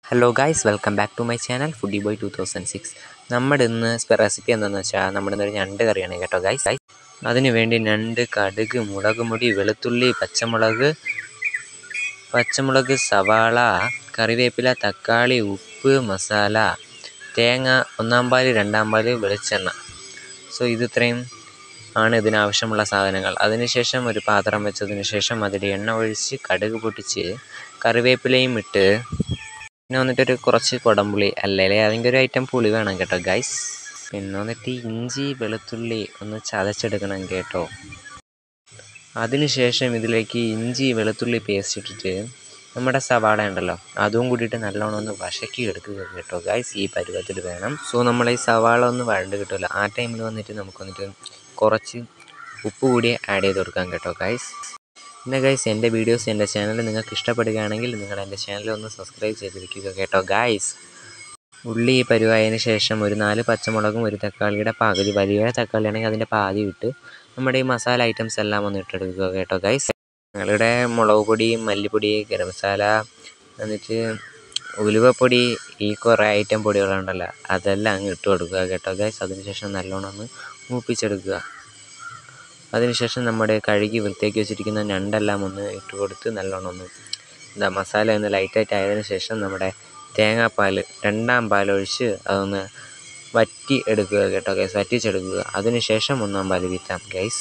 hello guys welcome back to my channel foodie boy two thousand six നമ്മുടെ ഇന്ന് recipe എന്താണെന്ന് വെച്ചാൽ നമ്മുടെ ഇന്നൊരു ഞണ്ട് കറിയാണ് കേട്ടോ ഗായ്സ് അതിന് വേണ്ടി ഞണ്ട് കടുക് മുളക് പൊടി വെളുത്തുള്ളി പച്ചമുളക് പച്ചമുളക് സവാള കറിവേപ്പില തക്കാളി ഉപ്പ് മസാല തേങ്ങ ഒന്നാം പാല് രണ്ടാം പാല് വെളിച്ചെണ്ണ സോ ഇത് ഇത്രയും ആണ് ഇതിനാവശ്യമുള്ള സാധനങ്ങൾ അതിനുശേഷം ഒരു പാത്രം വെച്ചതിന് ശേഷം അതിൽ എണ്ണ ഒഴിച്ച് കടുക് പൊട്ടിച്ച് കറിവേപ്പിലയും ഇട്ട് പിന്നെ വന്നിട്ടൊരു കുറച്ച് കുടംപുളി അല്ലെങ്കിൽ അതിൻ്റെ ഒരു ഐറ്റം പുളി വേണം കേട്ടോ ഗൈസ് പിന്നെ വന്നിട്ട് ഇഞ്ചി വെളുത്തുള്ളി ഒന്ന് ചതച്ചെടുക്കണം കേട്ടോ അതിനുശേഷം ഇതിലേക്ക് ഇഞ്ചി വെളുത്തുള്ളി പേസ്റ്റ് ഇട്ടിട്ട് നമ്മുടെ സവാള ഉണ്ടല്ലോ അതും കൂടിയിട്ട് നല്ലോണം ഒന്ന് വശക്കി എടുക്കുക കേട്ടോ ഗൈസ് ഈ പരുവത്തിൽ വേണം സോ നമ്മൾ ഈ സവാള ഒന്ന് വഴണ്ട് കിട്ടുമല്ലോ ആ ടൈമിൽ വന്നിട്ട് നമുക്ക് വന്നിട്ട് കുറച്ച് ഉപ്പ് കൂടി ആഡ് ചെയ്ത് കൊടുക്കാം കേട്ടോ ഗൈസ് പിന്നെ ഗൈസ് എൻ്റെ വീഡിയോസ് എൻ്റെ ചാനൽ നിങ്ങൾക്ക് ഇഷ്ടപ്പെടുകയാണെങ്കിൽ നിങ്ങൾ എൻ്റെ ചാനൽ ഒന്ന് സബ്സ്ക്രൈബ് ചെയ്തിരിക്കുക കേട്ടോ ഗൈസ് ഉള്ളി പരുവായതിന് ശേഷം ഒരു നാല് പച്ചമുളകും ഒരു തക്കാളിയുടെ പകുതി വലിയ തക്കാളി ആണെങ്കിൽ അതിൻ്റെ പാതി ഇട്ട് നമ്മുടെ ഈ മസാല ഐറ്റംസ് എല്ലാം ഒന്ന് ഇട്ടെടുക്കുക കേട്ടോ ഗൈസ് ഞങ്ങളുടെ മുളക് പൊടി മല്ലിപ്പൊടി ഗരം മസാല എന്നിട്ട് ഉലുവപ്പൊടി ഈ കുറേ ഐറ്റം പൊടികളുണ്ടല്ലോ അതെല്ലാം അങ്ങ് ഇട്ട് കൊടുക്കുക കേട്ടോ ഗൈസ് അതിനുശേഷം നല്ലോണം ഒന്ന് മൂപ്പിച്ചെടുക്കുക അതിനുശേഷം നമ്മുടെ കഴുകി വൃത്തിയാക്കി വെച്ചിരിക്കുന്ന ഞണ്ടെല്ലാം ഒന്ന് ഇട്ട് കൊടുത്ത് നല്ലോണം ഒന്ന് എന്താ മസാല ഒന്ന് ലൈറ്റായിട്ട് ആയതിനു ശേഷം നമ്മുടെ തേങ്ങാപ്പാൽ രണ്ടാം പാലൊഴിച്ച് അതൊന്ന് വറ്റി എടുക്കുക കേട്ടോ ഗൈസ് വറ്റിച്ചെടുക്കുക അതിനുശേഷം ഒന്നാം പാൽ വീറ്റാം ഗൈസ്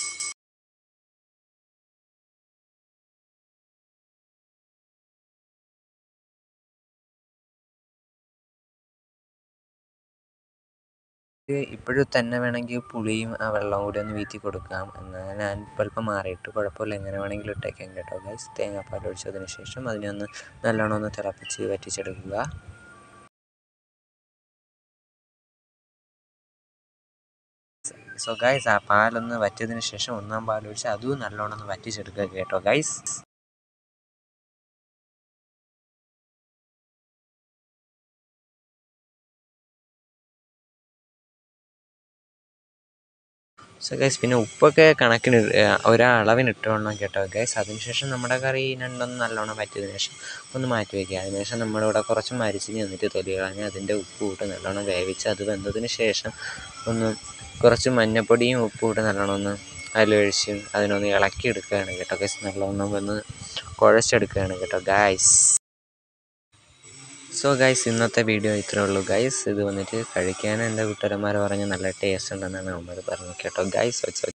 ഇപ്പോഴും തന്നെ വേണമെങ്കിൽ പുളിയും ആ വെള്ളം കൂടി ഒന്ന് വീറ്റി കൊടുക്കാം എന്നാൽ ഞാൻ ഇപ്പോൾ അല്പം മാറിയിട്ട് കുഴപ്പമില്ല എങ്ങനെ വേണമെങ്കിലും ഇട്ടേക്കാം കേട്ടോ ഗൈസ് തേങ്ങാപ്പാൽ ഒഴിച്ചതിന് ശേഷം അതിനെ ഒന്ന് നല്ലോണം ഒന്ന് തിളപ്പിച്ച് വറ്റിച്ചെടുക്കുക സോ ഗൈസ് ആ പാലൊന്ന് വറ്റിയതിന് ശേഷം ഒന്നാം പാലൊഴിച്ച് അതും നല്ലോണം ഒന്ന് വറ്റിച്ചെടുക്കുക കേട്ടോ ഗൈസ് സോ ഗൈസ് പിന്നെ ഉപ്പൊക്കെ കണക്കിന് ഒരളവിന് ഇട്ടുകൊള്ളണം കേട്ടോ ഗൈസ് അതിനുശേഷം നമ്മുടെ കറി രണ്ടൊന്ന് നല്ലോണം വറ്റിയതിന് ശേഷം ഒന്ന് മാറ്റി വയ്ക്കുക അതിനുശേഷം നമ്മളിവിടെ കുറച്ച് മരിച്ചിന് വന്നിട്ട് തൊലി കളഞ്ഞ് അതിൻ്റെ ഉപ്പ് ഇട്ട് നല്ലോണം വേവിച്ച് അത് വെന്തതിന് ശേഷം ഒന്ന് കുറച്ച് മഞ്ഞപ്പൊടിയും ഉപ്പും ഇട്ട് നല്ലോണം ഒന്ന് അതിലൊഴിച്ച് അതിനൊന്ന് ഇളക്കി എടുക്കുകയാണ് കേട്ടോ ഗൈസ് നല്ലോണം ഒന്ന് കുഴച്ചെടുക്കുകയാണ് കേട്ടോ ഗൈസ് സോ ഗൈസ് ഇന്നത്തെ വീഡിയോ ഇത്രേ ഉള്ളൂ ഗൈസ് ഇത് വന്നിട്ട് കഴിക്കാൻ എൻ്റെ കൂട്ടുകാരന്മാർ പറഞ്ഞ് നല്ല ടേസ്റ്റ് ഉണ്ടെന്നാണ് അവന്മാർ പറഞ്ഞത് കേട്ടോ ഗൈസ് വെച്ച്